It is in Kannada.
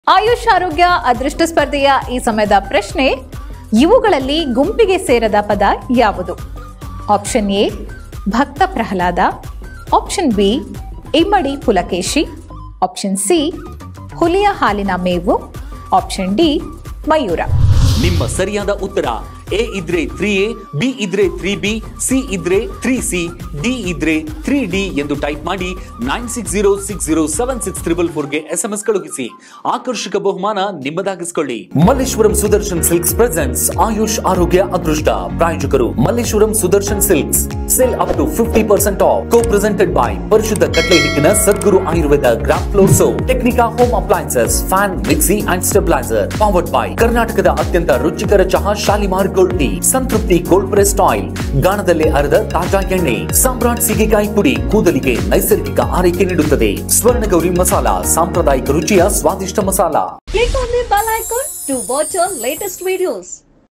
ಆಯುಷ್ ಆರೋಗ್ಯ ಅದೃಷ್ಟ ಸ್ಪರ್ಧೆಯ ಈ ಸಮಯದ ಪ್ರಶ್ನೆ ಇವುಗಳಲ್ಲಿ ಗುಂಪಿಗೆ ಸೇರದ ಪದ ಯಾವುದು ಆಪ್ಷನ್ ಎ ಭಕ್ತ ಪ್ರಹ್ಲಾದ ಆಪ್ಷನ್ ಬಿ ಇಮ್ಮಡಿ ಪುಲಕೇಶಿ ಆಪ್ಷನ್ ಸಿ ಹುಲಿಯ ಹಾಲಿನ ಮೇವು ಆಪ್ಷನ್ ಡಿ ಮಯೂರ ನಿಮ್ಮ ಸರಿಯಾದ ಉತ್ತರ ಎ ಇದ್ರೆ ತ್ರೀ ಎ ಬಿ ಇದ್ರೆ ತ್ರೀ ಬಿ ಸಿ ಇದ್ರೆ ತ್ರೀ ಸಿ ಡಿ ಇದ್ರೆ ತ್ರೀ ಡಿ ಎಂದು ಟೈಪ್ ಮಾಡಿ nine six zero six zero seven six triple ಫೋರ್ಗೆ ಎಸ್ ಎಂ ಎಸ್ ಕಳುಹಿಸಿ ಆಕರ್ಷಕ ಬಹುಮಾನ ನಿಮ್ಮದಾಗಿಸಿಕೊಳ್ಳಿ ಮಲ್ಲೇಶ್ವರಂ ಸುದರ್ಶನ್ ಸಿಲ್ಕ್ಸ್ ಪ್ರೆಸೆಂಟ್ಸ್ ಆಯುಷ್ ಆರೋಗ್ಯ ಅದೃಷ್ಟ ಪ್ರಾಯೋಜಕರು Malleshwaram Sudarshan silks sale up to fifty percent off co presented by ಪರಿಶುದ್ಧ ಕಟ್ಲೆ ಹಿಟ್ಟಿನ ಸದ್ಗುರು ಆಯುರ್ವೇದ ಗ್ರಾಮ್ ಫ್ಲೋರ್ ಸೋ Technika home appliances fan mixie and stabiliser powered by ಕರ್ನಾಟಕದ ಅತ್ಯಂತ ರುಚಿಕರ ಚಹಾ Shalimar gold tea Santrupti cold pressed oil ಗಾಣದಲ್ಲಿ ಅರೆದ ತಾಜಾ ಎಣ್ಣೆ ಸಾಮ್ರಾಟ್ ಸೀಗೆಕಾಯಿ ಪುಡಿ ಕೂದಲಿಗೆ ನೈಸರ್ಗಿಕ ಆರೈಕೆ ನೀಡುತ್ತದೆ ಸ್ವರ್ಣಗೌರಿ ಮಸಾಲಾ ಸಾಂಪ್ರದಾಯಿಕ ರುಚಿಯ ಸ್ವಾದಿಷ್ಟ masala Click on the bell icon to watch our latest videos.